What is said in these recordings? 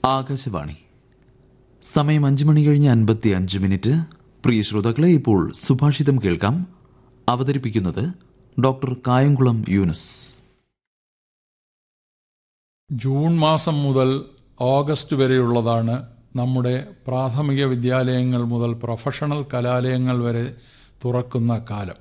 ആകാശവാണി സമയം അഞ്ച് മണി കഴിഞ്ഞ് അൻപത്തി അഞ്ച് മിനിറ്റ് പ്രിയ ശ്രോതാക്കളെ ഇപ്പോൾ സുഭാഷിതം കേൾക്കാം അവതരിപ്പിക്കുന്നത് ഡോക്ടർ കായംകുളം യൂനുസ് ജൂൺ മാസം മുതൽ ഓഗസ്റ്റ് വരെയുള്ളതാണ് നമ്മുടെ പ്രാഥമിക വിദ്യാലയങ്ങൾ മുതൽ പ്രൊഫഷണൽ കലാലയങ്ങൾ വരെ തുറക്കുന്ന കാലം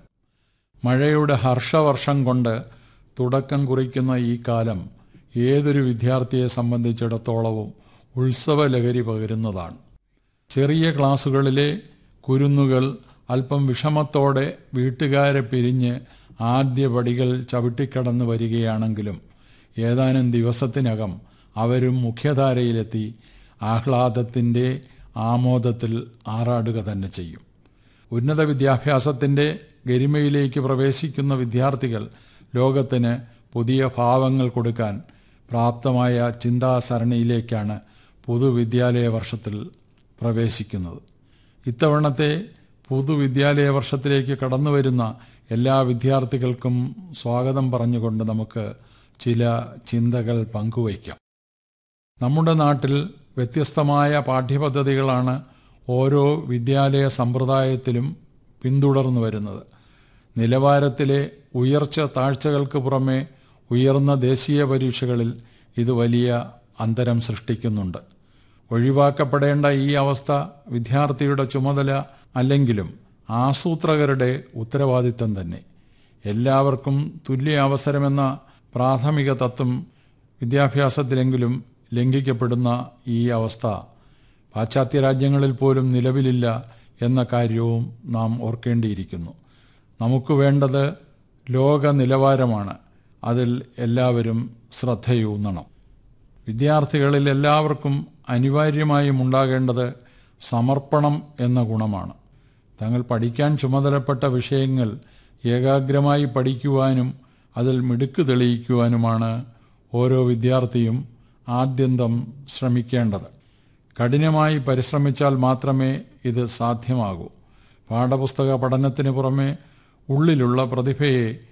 മഴയുടെ ഹർഷവർഷം കൊണ്ട് തുടക്കം കുറിക്കുന്ന ഈ കാലം ഏതൊരു വിദ്യാർത്ഥിയെ സംബന്ധിച്ചിടത്തോളവും ഉത്സവലഹരി പകരുന്നതാണ് ചെറിയ ക്ലാസ്സുകളിലെ കുരുന്നുകൾ അല്പം വിഷമത്തോടെ വീട്ടുകാരെ പിരിഞ്ഞ് ആദ്യ പടികൾ ചവിട്ടിക്കടന്നു വരികയാണെങ്കിലും ഏതാനും ദിവസത്തിനകം അവരും മുഖ്യധാരയിലെത്തി ആഹ്ലാദത്തിൻ്റെ ആമോദത്തിൽ ആറാടുക തന്നെ ചെയ്യും ഉന്നത വിദ്യാഭ്യാസത്തിൻ്റെ ഗരിമയിലേക്ക് പ്രവേശിക്കുന്ന വിദ്യാർത്ഥികൾ ലോകത്തിന് പുതിയ ഭാവങ്ങൾ കൊടുക്കാൻ പ്രാപ്തമായ ചിന്താസരണിയിലേക്കാണ് പൊതുവിദ്യാലയ വർഷത്തിൽ പ്രവേശിക്കുന്നത് ഇത്തവണത്തെ പൊതുവിദ്യാലയ വർഷത്തിലേക്ക് കടന്നു വരുന്ന എല്ലാ വിദ്യാർത്ഥികൾക്കും സ്വാഗതം പറഞ്ഞുകൊണ്ട് നമുക്ക് ചില ചിന്തകൾ പങ്കുവയ്ക്കാം നമ്മുടെ നാട്ടിൽ വ്യത്യസ്തമായ പാഠ്യപദ്ധതികളാണ് ഓരോ വിദ്യാലയ സമ്പ്രദായത്തിലും പിന്തുടർന്നു വരുന്നത് നിലവാരത്തിലെ ഉയർച്ച താഴ്ചകൾക്ക് പുറമെ ഉയർന്ന ദേശീയ പരീക്ഷകളിൽ ഇത് വലിയ അന്തരം സൃഷ്ടിക്കുന്നുണ്ട് ഒഴിവാക്കപ്പെടേണ്ട ഈ അവസ്ഥ വിദ്യാർത്ഥിയുടെ ചുമതല അല്ലെങ്കിലും ആസൂത്രകരുടെ ഉത്തരവാദിത്തം തന്നെ എല്ലാവർക്കും തുല്യ അവസരമെന്ന പ്രാഥമിക തത്വം വിദ്യാഭ്യാസത്തിലെങ്കിലും ലംഘിക്കപ്പെടുന്ന ഈ അവസ്ഥ പാശ്ചാത്യ രാജ്യങ്ങളിൽ പോലും നിലവിലില്ല എന്ന കാര്യവും നാം ഓർക്കേണ്ടിയിരിക്കുന്നു നമുക്ക് വേണ്ടത് ലോക നിലവാരമാണ് അതിൽ എല്ലാവരും ശ്രദ്ധയൂന്നണം വിദ്യാർത്ഥികളിൽ എല്ലാവർക്കും അനിവാര്യമായും ഉണ്ടാകേണ്ടത് സമർപ്പണം എന്ന ഗുണമാണ് തങ്ങൾ പഠിക്കാൻ ചുമതലപ്പെട്ട വിഷയങ്ങൾ ഏകാഗ്രമായി പഠിക്കുവാനും അതിൽ മിടുക്ക് തെളിയിക്കുവാനുമാണ് ഓരോ വിദ്യാർത്ഥിയും ആദ്യന്തം ശ്രമിക്കേണ്ടത് കഠിനമായി പരിശ്രമിച്ചാൽ മാത്രമേ ഇത് സാധ്യമാകൂ പാഠപുസ്തക പഠനത്തിന് പുറമെ ഉള്ളിലുള്ള പ്രതിഭയെ